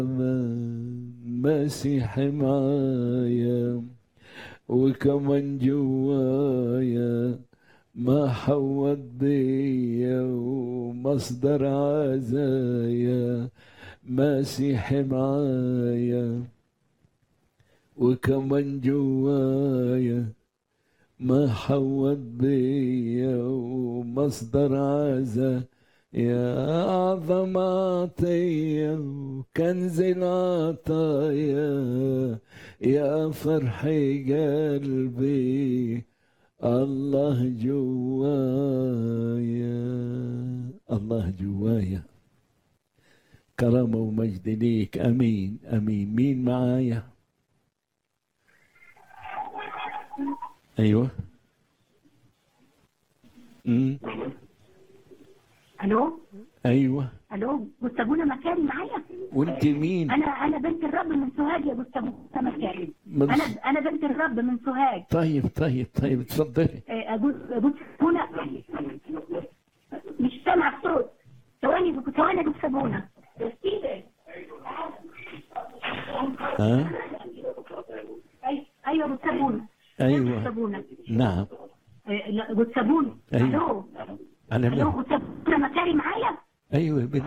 مسيحي معايا وكمان جوايا ما حوت بيا ومصدر عزايا مسيحي معايا وكمان جوايا ما حوت بيا ومصدر عزا يا أعظم عطية وكنز العطايا يا فرح قلبي الله جوايا الله جوايا كرامة ومجد ليك أمين أمين مين معايا أيوة أمم الو أيوة الو جوستافونا مكاري معايا وأنت مين انا انا بنت الرب من سوهاج يا جوستافونا مكاري من انا انا بنت الرب من سوهاج طيب طيب طيب اتفضلي آه، أبو- جوستافونا مش سامع الصوت ثواني ثواني يا جوستافونا ها أي- ايوه جوستافونا أيوة جوستافونا نعم آه، لا، جوستافونا أيوة. الو أنا الو من جوستافونا مكاري معايا أيوة بنت